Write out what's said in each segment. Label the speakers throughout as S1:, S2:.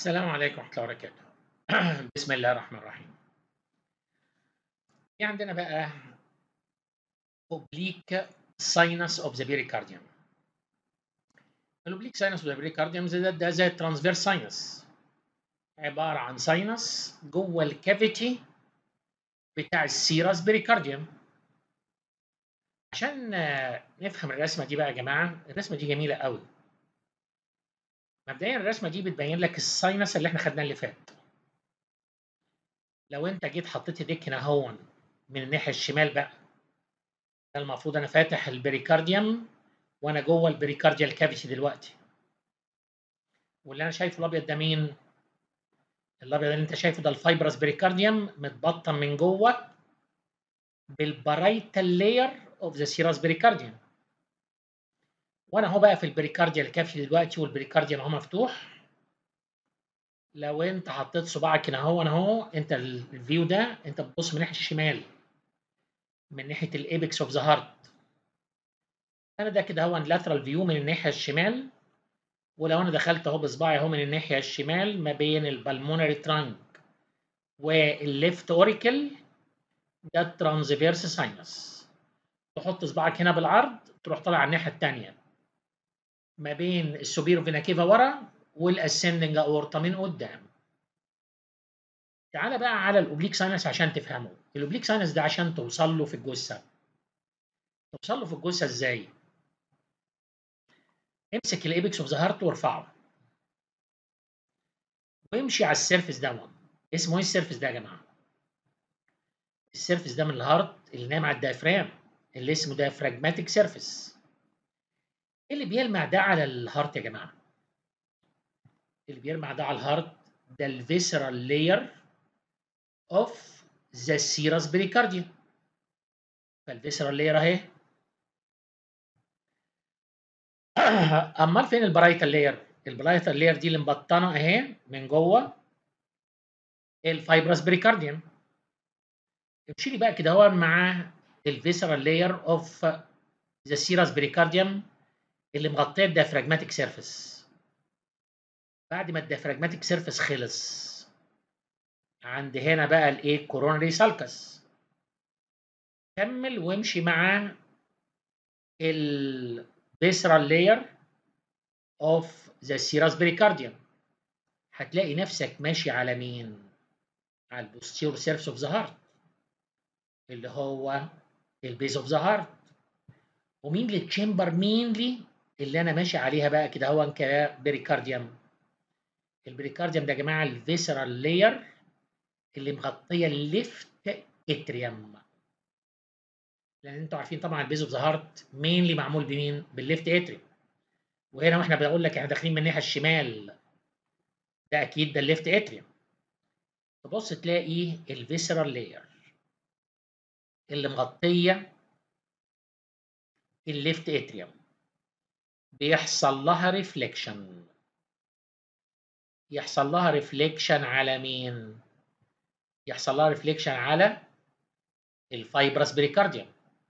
S1: السلام عليكم ورحمة الله وبركاته. بسم الله الرحمن الرحيم. في عندنا بقى oblique sinus of the pericardium. الاوبليك sinus of the pericardium ده, ده زي الترانسفيرس sinus. عبارة عن sinus جوه الكافيتي بتاع السيرس بريكارديوم. عشان نفهم الرسمة دي بقى يا جماعة، الرسمة دي جميلة قوي. مبدئيا الرسمه دي بتبين لك الساينس اللي احنا خدناه اللي فات لو انت جيت حطيت ايديك هنا هون من الناحيه الشمال بقى ده المفروض انا فاتح البريكارديوم وانا جوه البريكارديال كافيتي دلوقتي واللي انا شايفه الابيض ده مين الابيض اللي انت شايفه ده الفايبرس بريكارديوم متبطن من جوه بالبرايتال لاير اوف ذا سيراس بريكارديوم وانا اهو بقى في البريكارديال كافي دلوقتي والبريكارديوم اهو مفتوح لو انت حطيت صباعك هنا اهو اهو انت الفيو ده انت بتبص من ناحيه الشمال من ناحيه الايبكس اوف ذا هارت انا ده كده هو اللاترال فيو من الناحيه الشمال ولو انا دخلت اهو بصباعي اهو من الناحيه الشمال ما بين البلمونري ترانك والليفت اوريكل ده الترانسفيرس ساينس تحط صباعك هنا بالعرض تروح طالع على الناحيه الثانيه ما بين السوبيرو فينا كيفا ورا والاسندنج اورتا من قدام. تعالى بقى على الاوبليك ساينس عشان تفهمه. الاوبليك ساينس ده عشان توصل له في الجثه. توصل له في الجثه ازاي؟ امسك الايبكس اوف ذا هارت وارفعه. وامشي على السيرفس ده اسمه ايه السيرفس ده يا جماعه؟ السيرفس ده من الهارت اللي نايم على الدايفرام اللي اسمه دايفراجماتيك سيرفس. ايه اللي بيلمع ده على الهارت يا جماعه؟ اللي بيلمع ده على الهارت ده الفيسرال لاير اوف ذا سيرس بريكارديوم فالفيسرال لاير اهي امال فين البرايتال لاير؟ البرايتال لاير دي اللي مبطنه اهي من جوه الفايبرس بريكارديوم امشي لي بقى كده هو مع الفيسرال لاير اوف ذا سيرس بريكارديوم اللي مغطيه الديافراجماتيك سيرفيس بعد ما الديافراجماتيك سيرفيس خلص عند هنا بقى الايه كورونري سالكس كمل وامشي مع الفيسرال لاير اوف ذا سيراس بريكارديوم هتلاقي نفسك ماشي على مين على البوستيرور سيرفيس اوف ذا هارت اللي هو البيز اوف ذا هارت ومين للتشامبر مينلي اللي انا ماشي عليها بقى كده هو كبريكارديوم البريكارديوم ده يا جماعه الفيسرال لاير اللي مغطيه الليفت اتريوم لان انتوا عارفين طبعا البيز اوف ذا هارت مينلي معمول بمين بالليفت اتريوم وهنا واحنا بنقول لك احنا داخلين من الناحيه الشمال ده اكيد ده الليفت اتريوم تبص تلاقي الفيسرال لاير اللي مغطيه الليفت اتريوم بيحصل لها ريفليكشن يحصل لها ريفليكشن على مين يحصل لها ريفليكشن على الفايبرس بريكارديوم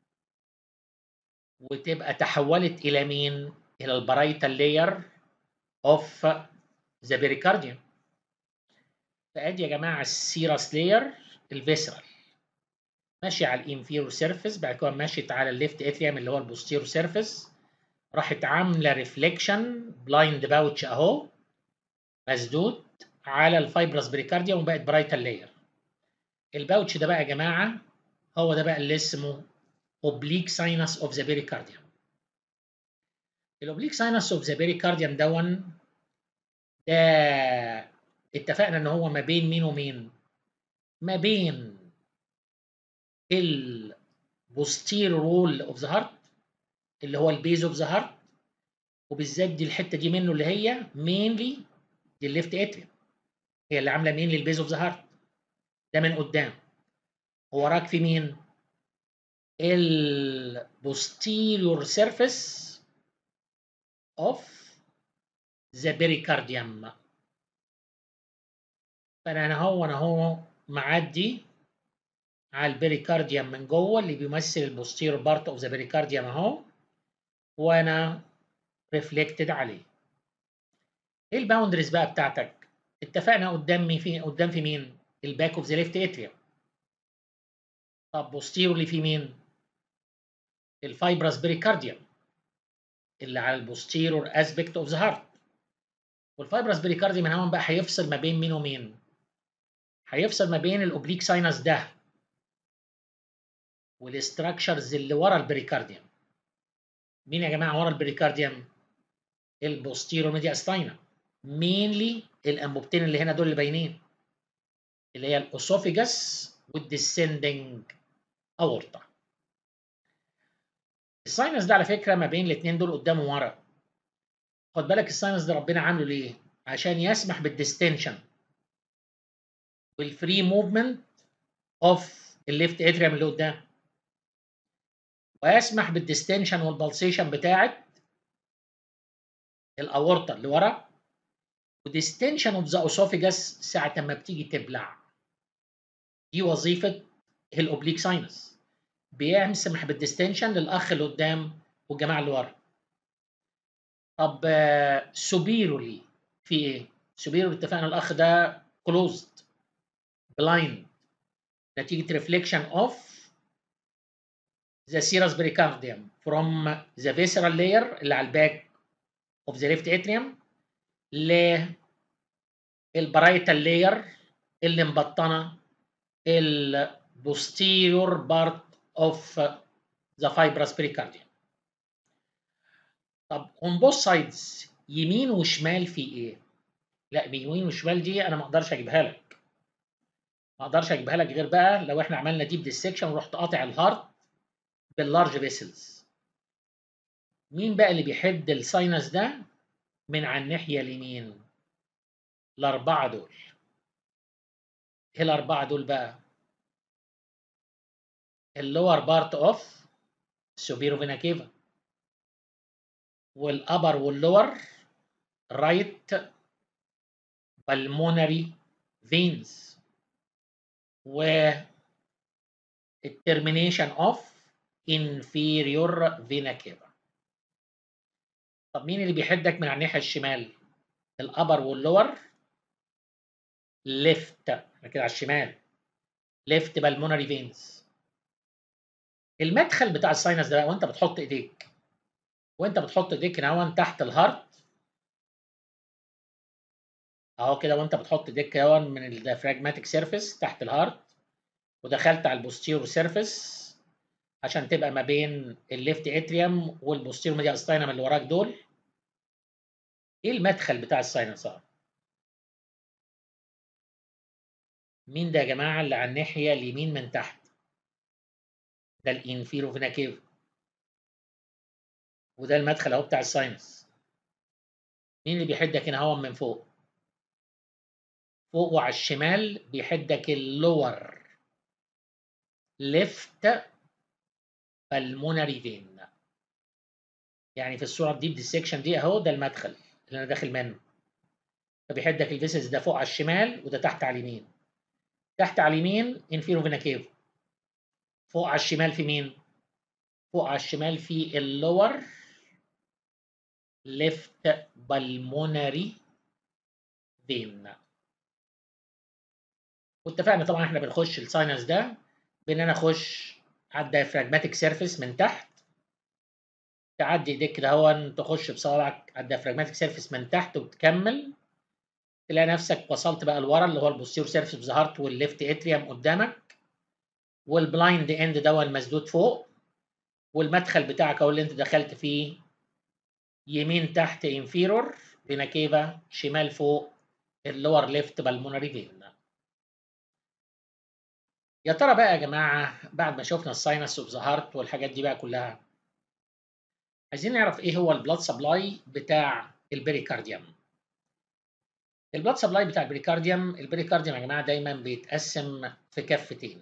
S1: وتبقى تحولت الى مين الى البرايتال لاير اوف ذا بريكارديوم فادي يا جماعه السيراس لاير الفيسرال ماشي على الانفيرور سيرفيس بعد كده ماشيت على الليفت اتريوم اللي هو البوستيرور سيرفيس راحت عامله ريفليكشن بلايند باوتش اهو مسدود على الفايبرس بريكارديوم وبقت برايتال لاير الباوتش ده بقى يا جماعه هو ده بقى اللي اسمه اوبليك ساينس اوف ذا بريكارديوم الاوبليك ساينس اوف ذا بريكارديوم دون ده اتفقنا ان هو ما بين مين ومين ما بين البوستير رول اوف ذا هارت اللي هو البيز اوف ذا هارت وبالذات دي الحته دي منه اللي هي مينلي دي الليفت اتريوم هي اللي عامله مين للبيز اوف ذا هارت ده من قدام ووراك في مين البوستيريور سيرفيس اوف ذا بريكارديوم فانا انا هو انا هو معدي على البريكارديوم من جوه اللي بيمثل البوستيريور بارت اوف ذا بريكارديوم اهو وانا ريفلكتد عليه ايه الباوندريز بقى بتاعتك اتفقنا قدام مين في قدام في مين الباك اوف ذا ليفت اتريوم طب بوستيرولي في مين الفايبرس بريكارديوم اللي على البوستيرور اسبكت اوف ذا هارت والفايبرس بريكارديوم من هون بقى هيفصل ما بين مين ومين هيفصل ما بين الاوبليك ساينس ده والاستراكشرز اللي ورا البريكارديوم مين يا جماعه ورا البريكارديوم البوستيرور ميدياستاينا مينلي الانبوبتين اللي هنا دول اللي باينين اللي هي الاسوفيجاس والديسندنج اورطه الساينس ده على فكره ما بين الاثنين دول قدام وورا خد بالك الساينس ده ربنا عامله ليه عشان يسمح بالديستنشن والفري موفمنت اوف الليفت اتريوم اللي قدام ويسمح بالديستنشن والبلسيشن بتاعه الاورطه اللي ورا وديستنشن اوف ذا اسوفيجاس ساعه ما بتيجي تبلع دي وظيفه الاوبليك ساينس بيسمح بالديستنشن للاخ اللي قدام والجماعه اللي ورا طب سوبيرولي في ايه سوبيرولي اتفقنا الاخ ده كلوزد بلايند نتيجه ريفليكشن اوف the serous pericardium from the visceral layer اللي على الباك of the left atrium للبرايتال layer اللي مبطنه ال posterior part of the fibrous pericardium. طب on both sides يمين وشمال في ايه؟ لا بيمين وشمال دي انا ما اقدرش اجيبها لك. ما اقدرش اجيبها لك غير بقى لو احنا عملنا ديب ديسكشن ورحت قاطع الهارت باللارج فيسلز. مين بقى اللي بيحد الساينس ده من على الناحيه اليمين؟ الاربعه دول. ايه الاربعه دول بقى؟ اللور بارت اوف سوبيرو فينا كيفا والابر واللور رايت بالمونري فينز و الترمينيشن اوف inferior فينا كيفا طب مين اللي بيحدك من على الناحيه الشمال الابر واللور ليفت كده على الشمال ليفت بالمونري فينز المدخل بتاع الساينس ده بقى وانت بتحط ايديك وانت بتحط ايديك هنا تحت الهارت اهو كده وانت بتحط ايديك اهو من الديافراجماتيك سيرفيس تحت الهارت ودخلت على البوستيرو سيرفيس عشان تبقى ما بين الليفت اتريوم والبوستيرو ميديا استاينم اللي وراك دول ايه المدخل بتاع الساينس اهو مين ده يا جماعه اللي على الناحيه اليمين من تحت ده الانفيرو فينا كيف وده المدخل اهو بتاع الساينس مين اللي بيحدك هنا هو من فوق فوق وعلى الشمال بيحدك اللور ليفت بالمونري فين يعني في الصوره الديب ديسكشن دي اهو ده المدخل اللي انا داخل منه فبيحدك الفيسز ده فوق على الشمال وده تحت على اليمين تحت على اليمين انفيرو فينا كيف فوق على الشمال في مين؟ فوق على الشمال في اللور ليفت بالمونري فين واتفقنا طبعا احنا بنخش الساينس ده بان انا اخش على الديافراجماتيك سيرفيس من تحت تعدي ايديك كده هون تخش بصوابعك على الديافراجماتيك سيرفيس من تحت وتكمل تلاقي نفسك وصلت بقى لورا اللي هو البوستيرو سيرفيس اوف ذا هارت والليفت اتريوم قدامك والبلايند اند ده المسدود فوق والمدخل بتاعك اهو اللي انت دخلت فيه يمين تحت انفيرور فينا كيفا شمال فوق اللور ليفت بالمونري فين يا ترى بقى يا جماعه بعد ما شفنا الساينس اوف ذا هارت والحاجات دي بقى كلها عايزين نعرف ايه هو البلاد سبلاي بتاع البريكارديوم البلاد سبلاي بتاع البريكارديوم البريكارديوم يا جماعه دايما بيتقسم في كفتين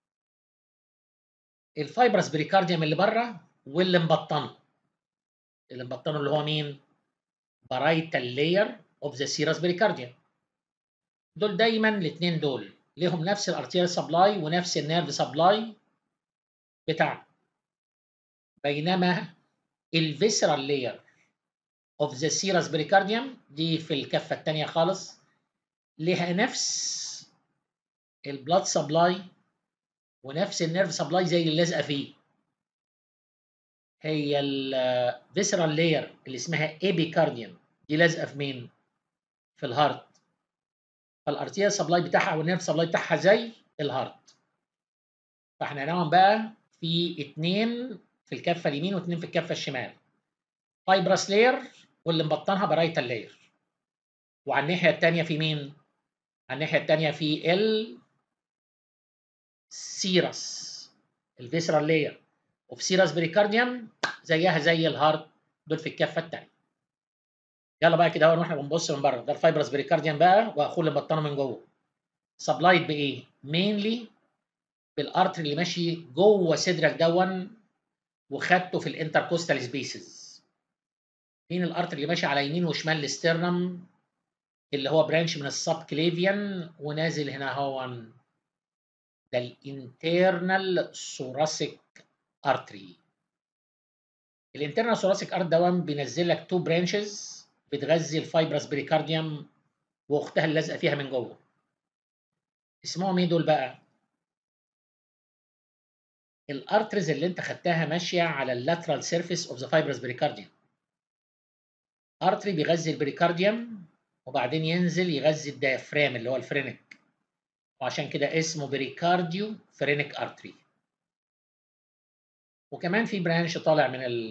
S1: الفايبرس بريكارديوم اللي بره واللي مبطنه اللي مبطنه اللي هو مين برايتال لاير اوف ذا سيرس بريكارديوم دول دايما الاثنين دول ليهم نفس الارتيريال سبلاي ونفس النيرف سبلاي بتاعنا بينما الفيسرال لاير اوف ذا سيرس بريكارديوم دي في الكفه الثانيه خالص لها نفس البلاد سبلاي ونفس النيرف سبلاي زي اللي لازقه فيه هي الفيسرال لاير اللي اسمها ايبيكارديوم دي لازقه في مين؟ في الهارت فالارتيال سبلاي بتاعها والنيرف سبلاي بتاعها زي الهارت فاحنا نوعا بقى في اتنين في الكفه اليمين واتنين في الكفه الشمال فايبرس لاير واللي مبطنها برايتال لاير وعلى الناحيه الثانيه في مين؟ على الناحيه الثانيه في ال سيرس الفيسرال لاير وفي سيرس بريكارديوم زيها زي الهارت دول في الكفه الثانيه يلا بقى كده واحنا بنبص من بره ده الفايبرس بريكارديوم بقى واخوه اللي بطنه من جوه سبلايد بايه؟ مينلي بالارتري اللي ماشي جوه صدرك دون وخدته في الانتركوستال سبيسز مين الارتري اللي ماشي على يمين وشمال الاسترنم اللي هو برانش من السب كليفيان ونازل هنا هو ده الانترنال ثوراسيك ارتري الانترنال ثوراسيك ارت دوام بينزل لك تو برانشز بتغذي الفايبرس بريكارديوم واختها اللي لازقه فيها من جوه اسمهم ايه دول بقى الارترز اللي انت خدتها ماشيه على اللاترال سيرفيس اوف ذا فايبرس بريكارديوم ارتري بيغذي البريكارديوم وبعدين ينزل يغذي الديافرام اللي هو الفرينك وعشان كده اسمه بريكارديو فرينك ارتري وكمان في برانش طالع من ال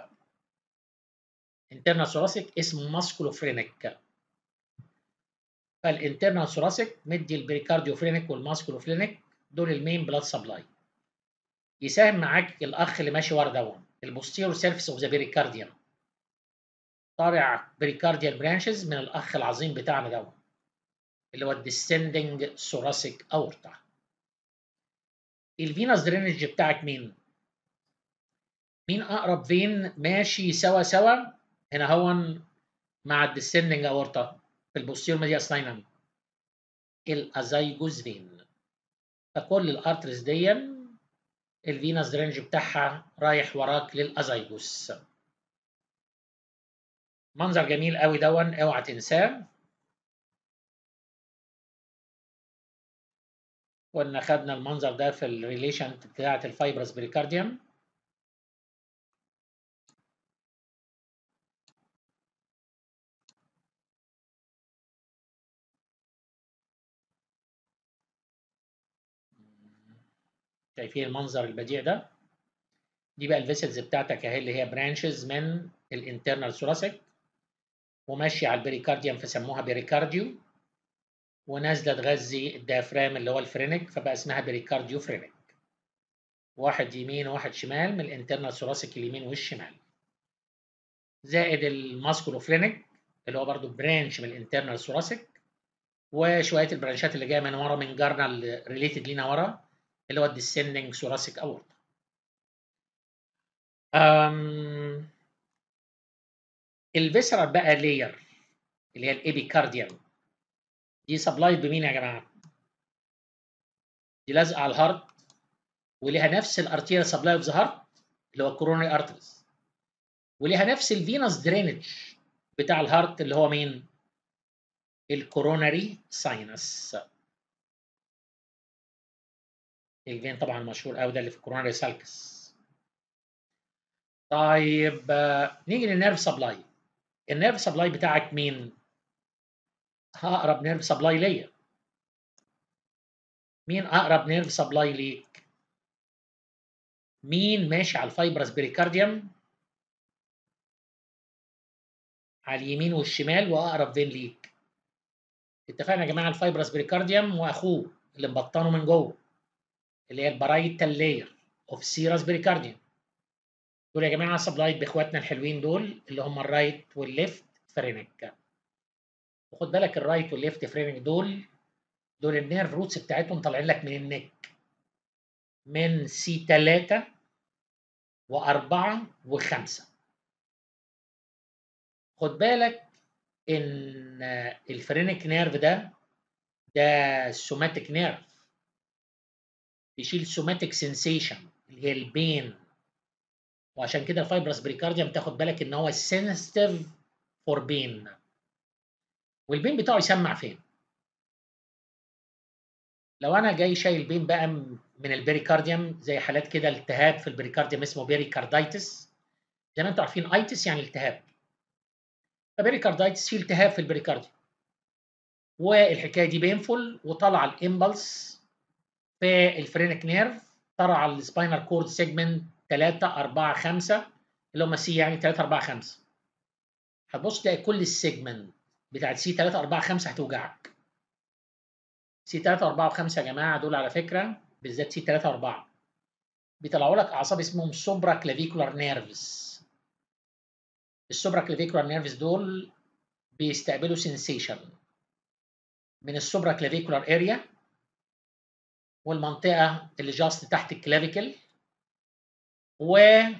S1: انترنال ثوراسيك اسمه ماسكولوفرينك فالانترنال ثوراسيك مدي البريكارديو فرينك والماسكولوفرينك دول المين بلاد سبلاي يساهم معاك الاخ اللي ماشي ورا دون البوستيرو سيرفيس اوف ذا بريكارديوم طالع بريكارديال برانشز من الاخ العظيم بتاعنا دون اللي هو الديسندنج ثوراسيك اورتا الفينس درينج بتاعك مين؟ مين اقرب فين ماشي سوا سوا هنا هو مع الديسندنج اورتا في البوستير ميديا سلاينم الازايجوز فين فكل الارترز دي الفينس درينج بتاعها رايح وراك للازايجوس منظر جميل قوي دون اوعى تنساه كنا خدنا المنظر ده في الريليشن بتاعه الفايبرس بريكارديوم شايفين المنظر البديع ده دي بقى الفيسلز بتاعتك اهي اللي هي برانشز من الانترنال ثوراسيك وماشيه على البريكارديوم فسموها بريكارديو ونازله تغذي الديافرام اللي هو الفرينك فبقى اسمها بريكارديو فرينك واحد يمين وواحد شمال من الانترنال ثوراسيك اليمين والشمال زائد الماسكولوفرينك اللي هو برضو برانش من الانترنال ثوراسيك وشويه البرانشات اللي جايه من ورا من جارنا اللي ريليتد لينا ورا اللي هو الديسندنج ثوراسيك اورتا أم الفيسرال بقى لاير اللي هي الابيكارديوم دي سبلايد بمين يا جماعه؟ دي لازقه على الهارت وليها نفس الارتيريال سبلاي اوف ذا هارت اللي هو الكورونري ارتريز وليها نفس الفينس درينج بتاع الهارت اللي هو مين؟ الكورونري ساينس الفين طبعا مشهور قوي ده اللي في الكورونري سالكس طيب نيجي للنيرف سبلاي النيرف سبلاي بتاعك مين؟ اقرب نيرف سبلاي ليا مين اقرب نيرف سبلاي ليك؟ مين ماشي على الفايبرس بريكارديوم؟ على اليمين والشمال واقرب فين ليك؟ اتفقنا يا جماعه الفايبرس بريكارديوم واخوه اللي مبطنه من جوه اللي هي البرايتال لاير اوف سيرس بريكارديوم دول يا جماعه سبلايد باخواتنا الحلوين دول اللي هم الرايت والليفت فرينك وخد بالك الرايت والليفت فرينك دول دول النيرف روتس بتاعتهم طالعين لك من النك من سي 3 و4 و5 خد بالك ان الفرينك نيرف ده ده سوماتيك نيرف بيشيل سوماتيك سensation اللي هي البين وعشان كده الفايبرس بريكارديوم تاخد بالك ان هو سنسيتيف فور بين والبين بتاعه يسمع فين؟ لو انا جاي شايل بين بقى من البريكارديوم زي حالات كده التهاب في البريكارديوم اسمه بيريكاردايتس زي ما انتم عارفين ايتس يعني التهاب فبيريكاردايتس في التهاب في البريكارديوم والحكايه دي بينفول وطلع الامبلس في الفرينك نيرف طلع السباينال كورد سيجمنت 3 4 5 اللي هم سي يعني 3 4 5 هتبص تلاقي كل السيجمنت بتاعت سي 3 4 5 هتوجعك سي 3 4 و5 يا جماعه دول على فكره بالذات سي 3 4 بيطلعوا لك اعصاب اسمهم سوبرا كلافيكولار نيرفز السوبرا كلافيكولار نيرفز دول بيستقبلوا سنسيشن من السوبرا كلافيكولار اريا والمنطقه اللي جاست تحت الكلافيكل و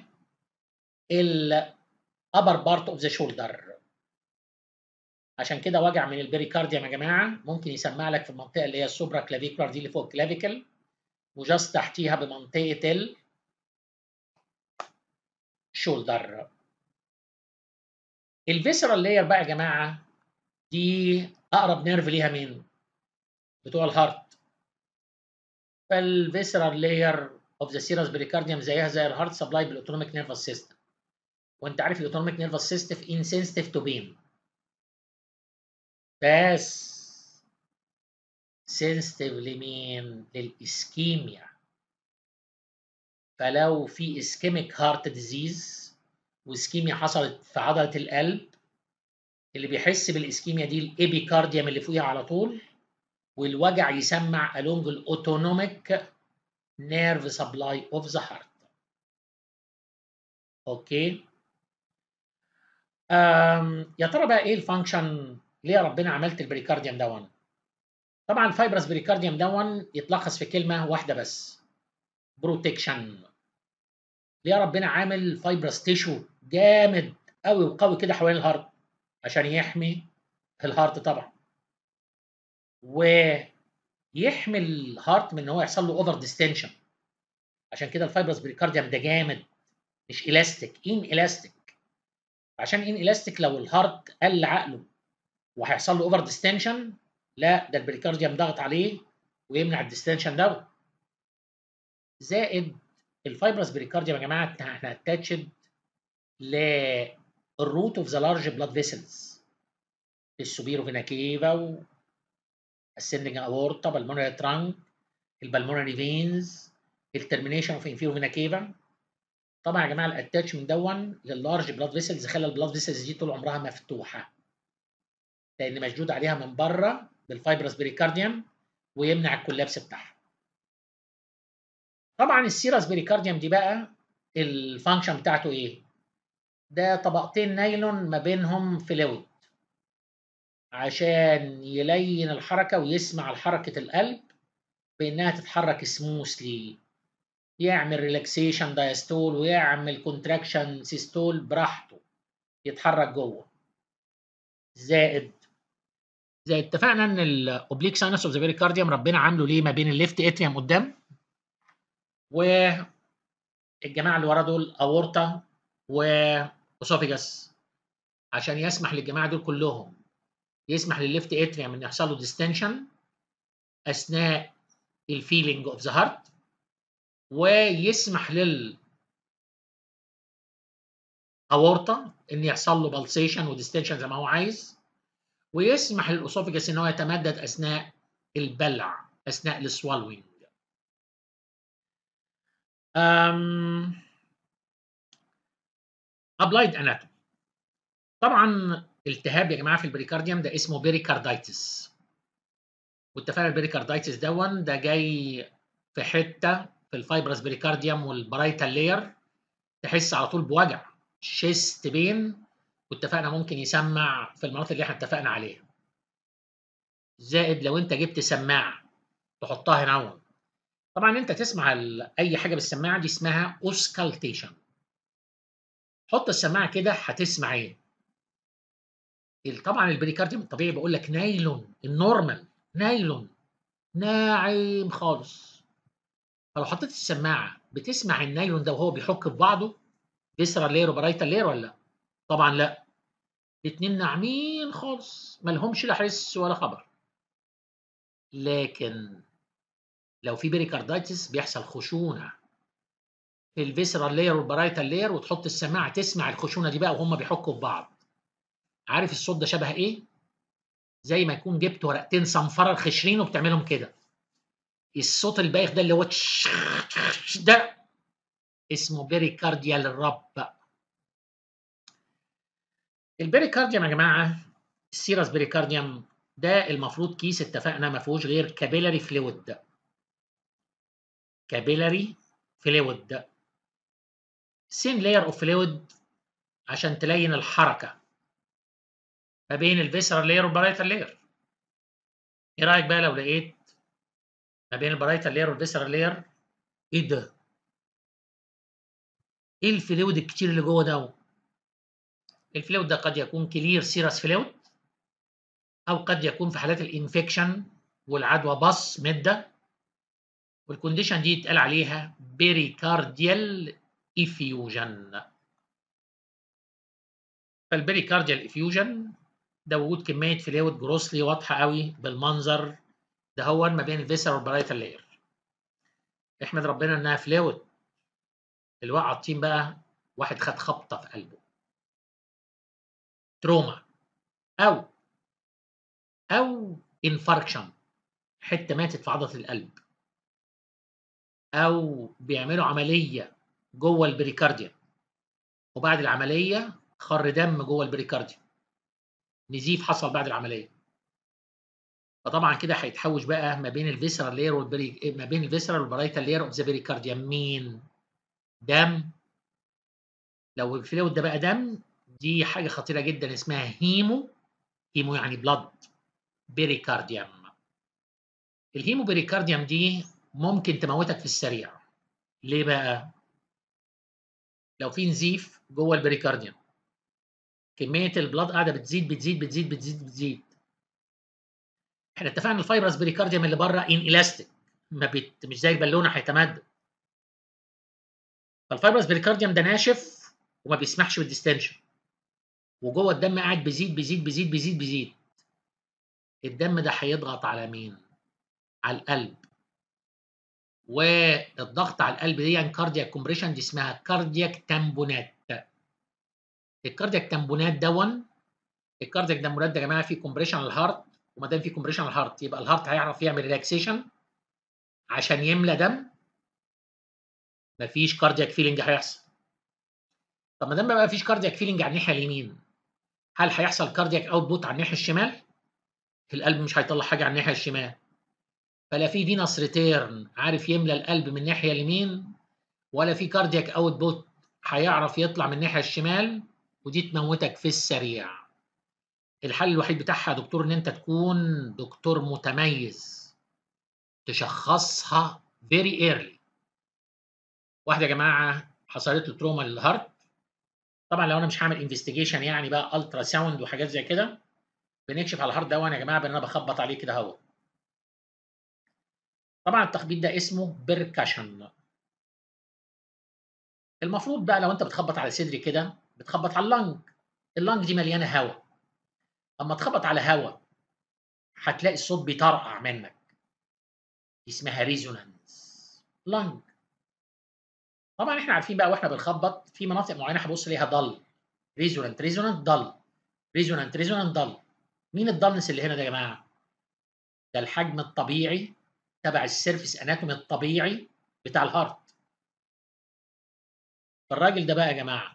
S1: ال upper part of the shoulder عشان كده وجع من البريكارديوم يا جماعه ممكن يسمع لك في المنطقه اللي هي السوبرا كلافيكولار دي اللي فوق الكلافيكل وجاست تحتيها بمنطقه ال شولدر الفيسرال لاير بقى يا جماعه دي اقرب نيرف ليها مين؟ بتوع الهارت فالفيسرال لاير اوف ذا سيرس بريكارديوم زيها زي الهارت سبلاي بالاوتونوميك نيرفس سيستم وانت عارف الاوتونوميك نيرفس سيستم انسنسيتيف تو بين بس سنسيتيف لمين؟ للإسكيميا فلو في اسكيميك هارت ديزيز واسكيميا حصلت في عضلة القلب اللي بيحس بالاسكيميا دي الابيكارديوم اللي فوقيها على طول والوجع يسمع along الاوتونوميك نيرف سبلاي اوف ذا هارت اوكي أم يا ترى بقى ايه الفانكشن ليه ربنا عملت البريكارديوم دون طبعا الفايبرس بريكارديوم دون يتلخص في كلمه واحده بس بروتكشن ليه ربنا عامل فايبرس تيشو جامد قوي وقوي كده حوالين الهارت عشان يحمي الهارت طبعا ويحمي الهارت من ان هو يحصل له اوفر ديستنشن عشان كده الفايبرس بريكارديوم ده جامد مش الاستيك ان الاستيك عشان ان الاستيك لو الهارت قل عقله وهيحصل له اوفر ديستنشن لا ده البريكارديوم ضغط عليه ويمنع الديستنشن دوت زائد الفايبرس بريكارديوم يا جماعه احنا اتاتشد للروت اوف ذا لارج بلاد فيسلز السوبيرو فينا كيفا السندنج اورتا بالمونري ترانك البلمونري فينز الترمينيشن اوف انفيرو فينا كيفا طبعا يا جماعه الاتاتشمنت دون لللارج بلاد فيسلز خلى البلاد فيسلز دي طول عمرها مفتوحه لان مشدود عليها من بره بالفايبرس بريكارديوم ويمنع الكولابس بتاعها طبعا السيرس بريكارديوم دي بقى الفانكشن بتاعته ايه ده طبقتين نايلون ما بينهم فلويد عشان يلين الحركه ويسمع حركه القلب بانها تتحرك سموثلي يعمل ريلاكسيشن دايستول ويعمل كونتراكشن سيستول براحته يتحرك جوه زائد زي اتفقنا ان الاوبليك ساينس اوف ذا بيريكارديوم ربنا عامله ليه ما بين الليفت اتريوم قدام والجماعه اللي ورا دول اورتا واسوفيجاس عشان يسمح للجماعه دول كلهم يسمح للليفت اتريوم ان يحصل له ديستنشن اثناء الفيلينج اوف ذا هارت ويسمح لل اورتا ان يحصل له بالسيشن وديستنشن زي ما هو عايز ويسمح للاسوفيجاس ان هو يتمدد اثناء البلع اثناء السوالوينج um, applied anatomy طبعا التهاب يا جماعه في البريكارديوم ده اسمه بيريكاردايتس واتفقنا البريكاردايتس دون ده جاي في حته في الفايبرس بريكارديوم والبرايتال لاير تحس على طول بوجع شيست بين واتفقنا ممكن يسمع في المناطق اللي احنا اتفقنا عليها زائد لو انت جبت سماعه تحطها هنا طبعا انت تسمع اي حاجه بالسماعه دي اسمها اوسكالتيشن حط السماعه كده هتسمع ايه طبعا البريكارديوم الطبيعي بقول لك نايلون النورمال نايلون ناعم خالص فلو حطيت السماعه بتسمع النايلون ده وهو بيحك في بعضه فيسرال لير وبرايتال لير ولا لا طبعا لا الاثنين ناعمين خالص مالهمش لا حس ولا خبر لكن لو في بيريكاردايتس بيحصل خشونه في الفيسرال لاير والبرايتال لاير وتحط السماعه تسمع الخشونه دي بقى وهم بيحكوا في بعض عارف الصوت ده شبه ايه زي ما يكون جبت ورقتين صنفره خشرين وبتعملهم كده الصوت البايخ ده اللي هو ده اسمه بيريكارديال الرب البيريكارديوم يا جماعه السيرس بيريكارديوم ده المفروض كيس اتفقنا ما فيهوش غير كابيلاري فلويد ده كابيلاري فلويد ده سين لاير اوف فلويد عشان تلين الحركه ما بين الفيسرال لاير والبرايتال لاير ايه رايك بقى لو لقيت ما بين البرايتال لاير والفيسرال لاير ايه ده ايه الفلويد الكتير اللي جوه ده الفلويد ده قد يكون كلير سيرس فلويد او قد يكون في حالات الانفكشن والعدوى بص مده والكونديشن دي يتقال عليها بيريكارديال افيوجن فالبيريكارديال افيوجن ده وجود كميه فلويد جروسلي واضحه قوي بالمنظر ده هو ما بين الفيسر والبرايتال لاير احمد ربنا انها فلويد اللي وقع الطين بقى واحد خد خبطه في قلبه تروما او او انفاركشن حته ماتت في عضله القلب او بيعملوا عمليه جوه البريكارديا وبعد العمليه خر دم جوه البريكارديا نزيف حصل بعد العمليه فطبعا كده هيتحوش بقى ما بين الفيسرال لاير والبري ما بين الفيسرال والبرايتال لاير اوف ذا بريكارديا مين دم لو الفلويد ده بقى دم دي حاجه خطيره جدا اسمها هيمو هيمو يعني بلاد بيريكارديوم الهيمو بيريكارديوم دي ممكن تموتك في السريع ليه بقى لو في نزيف جوه البريكارديوم كميه البلاد قاعده بتزيد بتزيد بتزيد بتزيد بتزيد احنا اتفقنا الفايبرس بريكارديوم اللي بره ان الاستيك ما بت... مش زي البالونه هيتمدد فالفايبرس بريكارديوم ده ناشف وما بيسمحش بالديستنشن وجوه الدم قاعد بيزيد بيزيد بيزيد بيزيد بيزيد الدم ده هيضغط على مين؟ على القلب والضغط على القلب دي كاردياك كومبريشن دي اسمها كاردياك تامبونات الكاردياك تامبونات دون الكاردياك تامبونات ده يا جماعه فيه كومبريشن على الهارت وما دام فيه كومبريشن على الهارت يبقى الهارت هيعرف يعمل ريلاكسيشن عشان يملى دم مفيش كاردياك فيلينج هيحصل طب ما دام ما فيش كاردياك فيلينج على الناحيه اليمين هل هيحصل كاردياك اوتبوت على الناحيه الشمال؟ القلب مش هيطلع حاجه على الناحيه الشمال فلا في فينس ريتيرن عارف يملى القلب من الناحيه اليمين ولا في كاردياك اوتبوت هيعرف يطلع من الناحيه الشمال ودي تموتك في السريع الحل الوحيد بتاعها يا دكتور ان انت تكون دكتور متميز تشخصها فيري ايرلي واحده يا جماعه حصلت له تروما للهارت طبعا لو انا مش هعمل انفستيجيشن يعني بقى الترا ساوند وحاجات زي كده بنكشف على الهارت ده وانا يا جماعه بان انا بخبط عليه كده اهو طبعا التخبيط ده اسمه بيركشن المفروض بقى لو انت بتخبط على صدري كده بتخبط على اللنج اللنج دي مليانه هواء اما تخبط على هواء هتلاقي الصوت بيطرقع منك دي اسمها ريزونانس لنج طبعا احنا عارفين بقى واحنا بنخبط في مناطق معينه هبص ليها ضل ريزونانت ريزونانت ضل ريزونانت ريزونانت ضل مين الضلنس اللي هنا ده يا جماعه ده الحجم الطبيعي تبع السيرفيس اناتومي الطبيعي بتاع الهارت الراجل ده بقى يا جماعه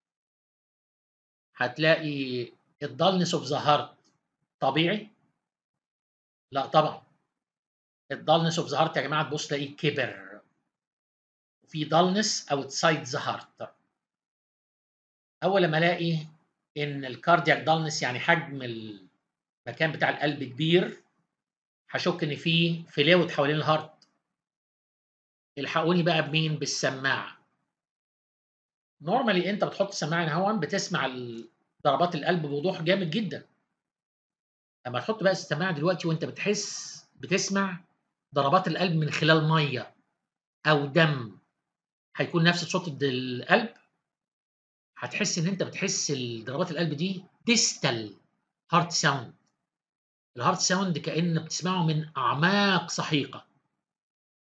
S1: هتلاقي الضلنس اوف ذا هارت طبيعي لا طبعا الضلنس اوف ذا هارت يا جماعه تبص تلاقيه كبر في ضلنس اوتسايد ذا هارت اول لما الاقي ان الكاردياك ضلنس يعني حجم المكان بتاع القلب كبير هشك ان في فلويد حوالين الهارت الحقوني بقى بمين بالسماعه نورمالي انت بتحط السماعه هنا هون بتسمع ضربات القلب بوضوح جامد جدا اما تحط بقى السماعه دلوقتي وانت بتحس بتسمع ضربات القلب من خلال ميه او دم هيكون نفس صوت القلب هتحس ان انت بتحس ضربات القلب دي ديستال هارت ساوند الهارت ساوند كأن بتسمعه من أعماق سحيقة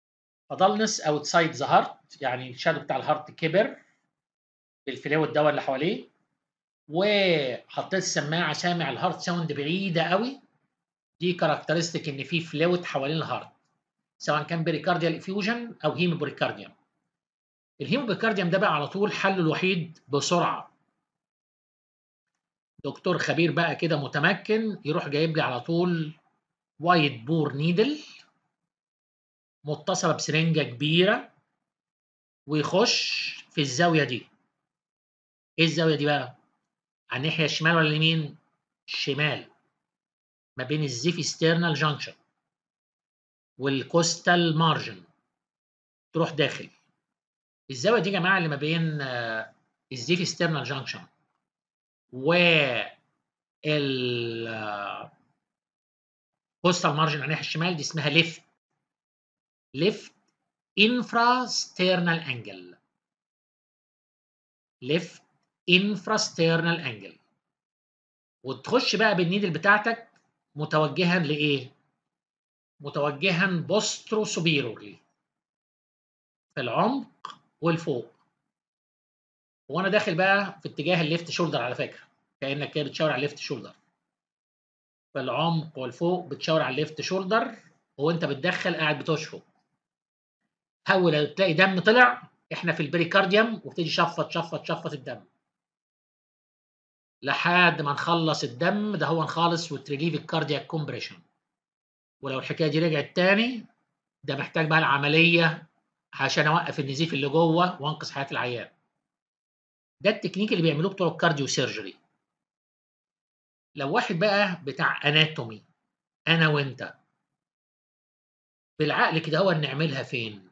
S1: فضلنس اوتسايد ذا هارت يعني الشادو بتاع الهارت كبر بالفلويد الدواء اللي حواليه وحطيت السماعه سامع الهارت ساوند بعيده قوي دي كاركترستيك ان في فلويد حوالين الهارت سواء كان بريكارديال افيوجن او هيموبريكارديوم الهيموبريكارديوم ده بقى على طول حله الوحيد بسرعه دكتور خبير بقى كده متمكن يروح جايب لي على طول وايت بور نيدل متصله بسرنجه كبيره ويخش في الزاويه دي ايه الزاويه دي بقى على الناحيه الشمال ولا اليمين الشمال ما بين الزيفي ستيرنال جانكشن والكوستال مارجن تروح داخل الزاويه دي يا جماعه اللي ما بين الزيفي ستيرنال جانكشن و ال كوستال مارجن على الناحيه الشمال دي اسمها ليفت ليفت انفرا ستيرنال انجل ليفت انفرا ستيرنال انجل وتخش بقى بالنيدل بتاعتك متوجها لايه؟ متوجها بوسترو سوبيرورلي في العمق والفوق وانا داخل بقى في اتجاه الليفت شولدر على فكره كانك كده بتشاور على الليفت شولدر في العمق والفوق بتشاور على الليفت شولدر وانت بتدخل قاعد بتشفط اول تلاقي دم طلع احنا في البريكارديوم وبتيجي شفط شفط شفط الدم لحد ما نخلص الدم ده هو خالص وتريليف الكاردياك كومبريشن ولو الحكايه دي رجعت تاني ده محتاج بقى العمليه عشان اوقف النزيف اللي جوه وانقذ حياه العيان ده التكنيك اللي بيعملوه بتوع الكارديو سيرجري لو واحد بقى بتاع اناتومي انا وانت بالعقل كده هو نعملها فين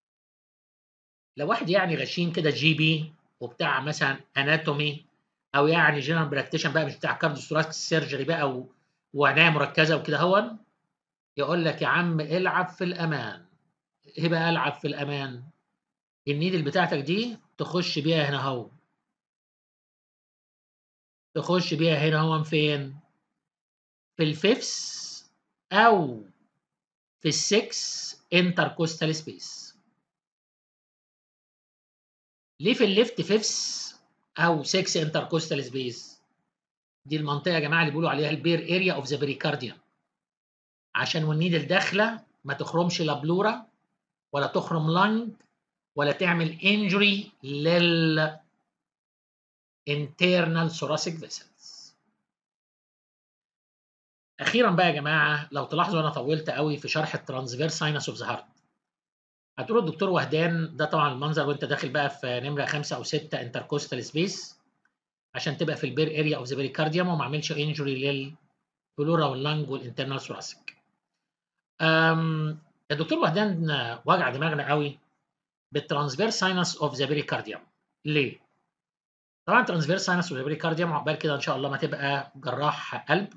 S1: لو واحد يعني غشيم كده جي بي وبتاع مثلا اناتومي او يعني جنرال براكتيشن بقى مش بتاع كارديو ثوراسيك سيرجري بقى و... وعنايه مركزه وكده هو يقول لك يا عم العب في الامان ايه بقى العب في الامان النيدل بتاعتك دي تخش بيها هنا اهو تخش بيها هنا هو فين في الفيفس او في السكس انتركوستال سبيس ليه في الليفت فيفس او 6 انتركوستال سبيس دي المنطقه يا جماعه اللي بيقولوا عليها البير اريا اوف ذا بريكارديوم عشان والنيدل داخله ما تخرمش لا بلورا ولا تخرم لنج ولا تعمل انجري لل internal thoracic vessels اخيرا بقى يا جماعه لو تلاحظوا انا طولت قوي في شرح الترانسفير ساينس اوف ذا هارت هتقولوا الدكتور وهدان ده طبعا المنظر وانت داخل بقى في نمره خمسه او سته انتركوستال سبيس عشان تبقى في البير اريا اوف ذا بريكارديوم وما اعملش انجري للبلورا واللنج والانترنال ثوراسيك. الدكتور وهدان وجع دماغنا قوي بالترانسفير ساينس اوف ذا بريكارديوم. ليه؟ طبعا ترانسفير ساينس اوف ذا بريكارديوم عقبال كده ان شاء الله ما تبقى جراح قلب.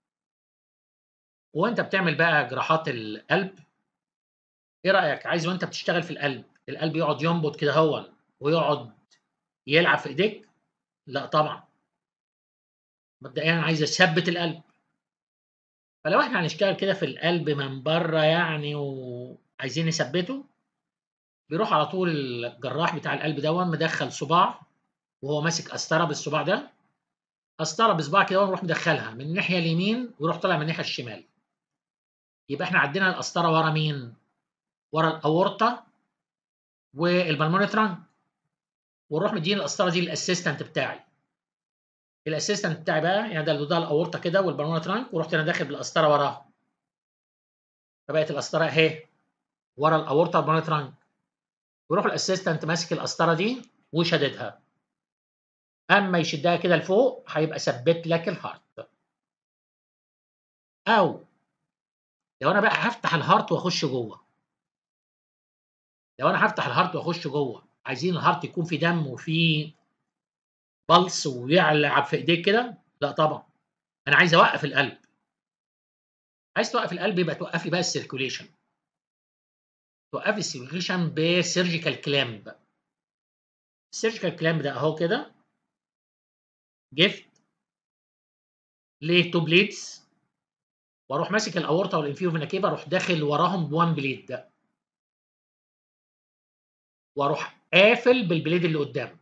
S1: وانت بتعمل بقى جراحات القلب ايه رايك عايز وانت بتشتغل في القلب القلب يقعد ينبض كده هو ويقعد يلعب في ايديك لا طبعا مبدئيا عايز اثبت القلب فلو احنا هنشتغل كده في القلب من بره يعني وعايزين نثبته بيروح على طول الجراح بتاع القلب دون مدخل صباع وهو ماسك قسطره بالصباع ده قسطره بصباع كده ونروح مدخلها من الناحيه اليمين ويروح طالع من الناحيه الشمال يبقى احنا عندنا القسطره ورا مين ورا الاورطه والبلمونري ترانك ونروح مدين القسطره دي للاسيستنت بتاعي الاسيستنت بتاعي بقى يعني ده ده الاورطه كده والبلمونري ترانك ورحت انا داخل بالقسطره وراها فبقت القسطره اهي ورا الاورطه والبلمونري ترانك ويروح الاسيستنت ماسك القسطره دي وشددها اما يشدها كده لفوق هيبقى ثبت لك الهارت او لو انا بقى هفتح الهارت واخش جوه لو انا هفتح الهارت واخش جوه عايزين الهارت يكون في دم وفي بلس ويلعب في ايديك كده لا طبعا انا عايز اوقف القلب عايز توقف القلب يبقى توقف لي بقى السيركوليشن توقف لي السيركوليشن بسيرجيكال كلامب السيرجيكال كلامب ده اهو كده جفت ليه تو بليدز واروح ماسك الاورطه والانفيو فينا كيفا اروح داخل وراهم بوان بليد ده واروح قافل بالبليد اللي قدام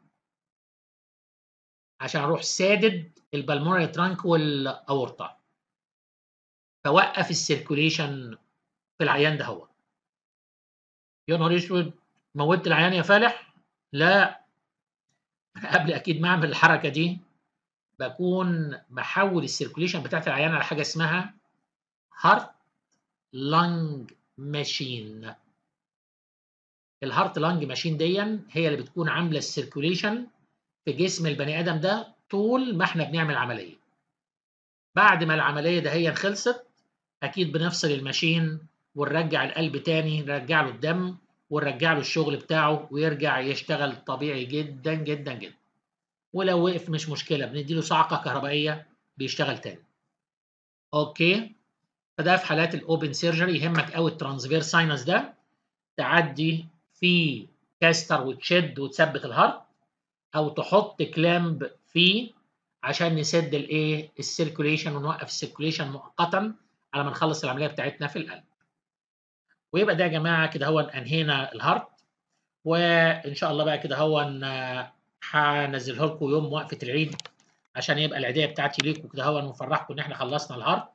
S1: عشان اروح سادد البلمونري ترانك والاورطه فوقف السيركوليشن في العيان ده هو يا نهار اسود موتت العيان يا فالح لا قبل اكيد ما اعمل الحركه دي بكون بحول السيركوليشن بتاعت العيان على حاجه اسمها هارت لانج ماشين الهارت لانج ماشين دي هي اللي بتكون عامله السيركوليشن في جسم البني ادم ده طول ما احنا بنعمل عمليه بعد ما العمليه ده هي خلصت اكيد بنفصل الماشين ونرجع القلب تاني نرجع له الدم ونرجع له الشغل بتاعه ويرجع يشتغل طبيعي جدا جدا جدا ولو وقف مش مشكله بنديله صعقه كهربائيه بيشتغل تاني اوكي فده في حالات الاوبن سيرجري يهمك قوي الترانسفير ساينس ده تعدي في كاستر وتشد وتثبت الهارت او تحط كلامب فيه عشان نسد الايه السيركوليشن ونوقف السيركوليشن مؤقتا على ما نخلص العمليه بتاعتنا في القلب ويبقى ده يا جماعه كده هو انهينا الهارت وان شاء الله بقى كده هو هنزله لكم يوم وقفه العيد عشان يبقى العيديه بتاعتي ليكم كده هو ونفرحكم ان احنا خلصنا الهارت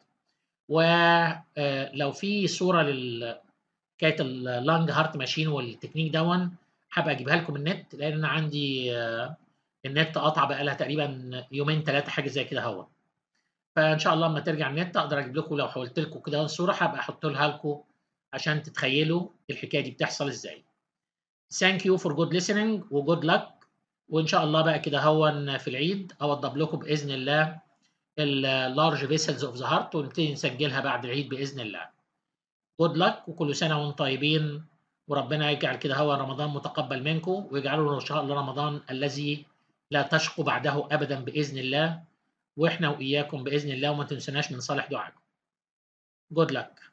S1: ولو في صوره لل حكايه اللانج هارت ماشين والتكنيك دون هبقى اجيبها لكم النت لان انا عندي النت قطع بقى لها تقريبا يومين ثلاثه حاجه زي كده هو فان شاء الله لما ترجع النت اقدر اجيب لكم لو حولت لكم كده صوره هبقى احط لها لكم عشان تتخيلوا الحكايه دي بتحصل ازاي. Thank you for good listening و good luck وان شاء الله بقى كده هون في العيد اوضب لكم باذن الله اللارج فيسلز اوف ذا هارت ونبتدي نسجلها بعد العيد باذن الله. good luck وكل سنه وانتم طيبين وربنا يجعل كده هو رمضان متقبل منكم ويجعله ان شاء الله رمضان الذي لا تشقوا بعده ابدا باذن الله واحنا واياكم باذن الله وما تنسوناش من صالح دعائكم. good luck.